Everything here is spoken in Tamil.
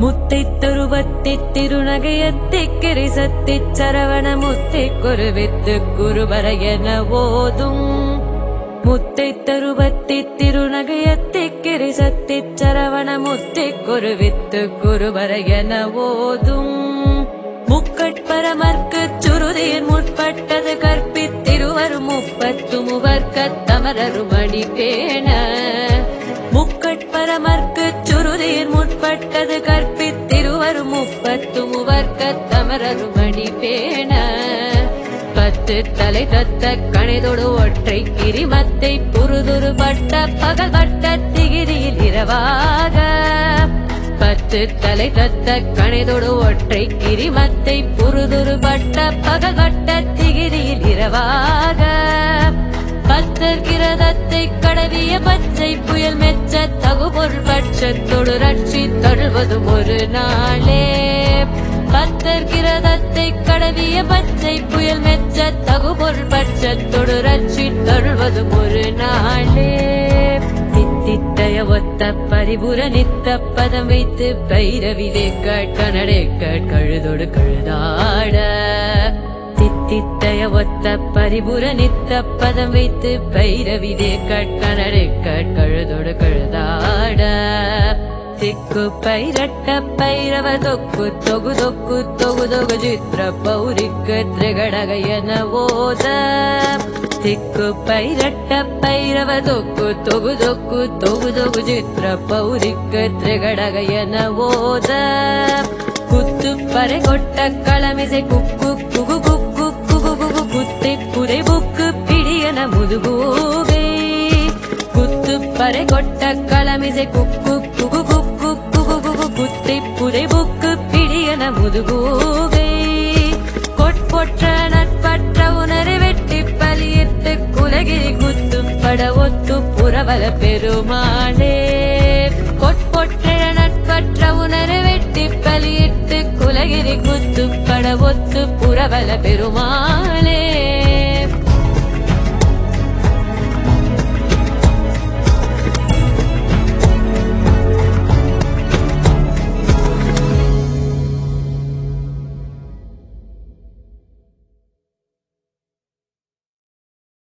முத்தை தருவத்தி திருநகையத்தி கிரிசத்தி சரவண முத்தை குருவித்து குருவர என ஓதும் முத்தை தருவத்தி திருநகையத்தி கிரிசத்தி சரவண முத்தை குருவித்து குருவர என ஓதும் முக்கட்பரமர்க்கு சுருதியின் முற்பட்டது கற்பித்திருவரும் முப்பத்து முவர்க்கத் தமரருமடி பேண முக்கட்பரமர்க்கு சுருதியின் முற்பட்டது கற்பித்திருவரும் முப்பத்து முவர்க்கத் தமரருமடி பேண பத்து தலை தத்த கணிதொடு ஒற்றை கிரிமத்தை புருதுரு பட்ட பகல் வட்ட திகிரியில் இரவாக பத்து தலை தத்த கணிதொடு ஒற்றை கிரிமத்தை புருதுரு பட்ட பகல் வட்ட திகிரியில் இரவாக பத்தர் கிரதத்தை கடவிய பச்சை புயல் மெச்ச தகுபொருள் பட்சத்தொடு ரட்சி தழுவதும் ஒரு நாளே பத்தர் கிரதத்தை கடவிய பச்சை புயல் மெச்ச தகுபொருள் பட்சத்தொடு ரட்சி தழுவதும் ஒரு நாளே தித்தித்தய ஒத்த பரிபுர நித்த பதம் வைத்து பைரவிதே கட்டனடே கழுதொடு கழுதாட தித்தித்தய ஒத்த பரிபுர நித்த பதம் வைத்து பைரவிதே கட்டனடே கழுதொடு கழுதாட திக்கு பைரட்ட பைரவ தொக்கு தொகு தொக்கு தொகு தொகு ಚಿತ್ರ ಪೌರಿಕ ತ್ರಿಗಡಗಯನ ಓದ ತಿಕ್ಕು ಪೈರಟ್ಟ ಪೈರವ ತೊಕ್ಕು ತೊಗು ತೊಕ್ಕು ತೊಗು ತೊಗು ಚಿತ್ರ ಪೌರಿಕ ತ್ರಿಗಡಗಯನ ಓದ ಕುತ್ತು ಪರೆಗೊಟ್ಟ ಕಳಮಿಸೆ ಕುಕ್ಕು ಕುಗು ಕುಕ್ಕು ಕುಗು ಕುಗು ಕುತ್ತೆ ಕುರೆ ಬುಕ್ಕು ಪಿಡಿಯನ ಮುದುಗೂಗೈ குத்து பறை கொட்ட களமிசை குக்கு குகு குக்கு குகு குகு குத்தை புதை புக்கு பிடியன முதுகூகை கொட்பொற்ற நட்பற்ற உணரை வெட்டி பலியிட்டு குலகிரி குத்து பட ஒத்து புறவல பெருமாளே கொட்பொற்ற நட்பற்ற உணரை வெட்டி பலியிட்டு குலகிரி குத்து பட ஒத்து புறவல பெருமாளே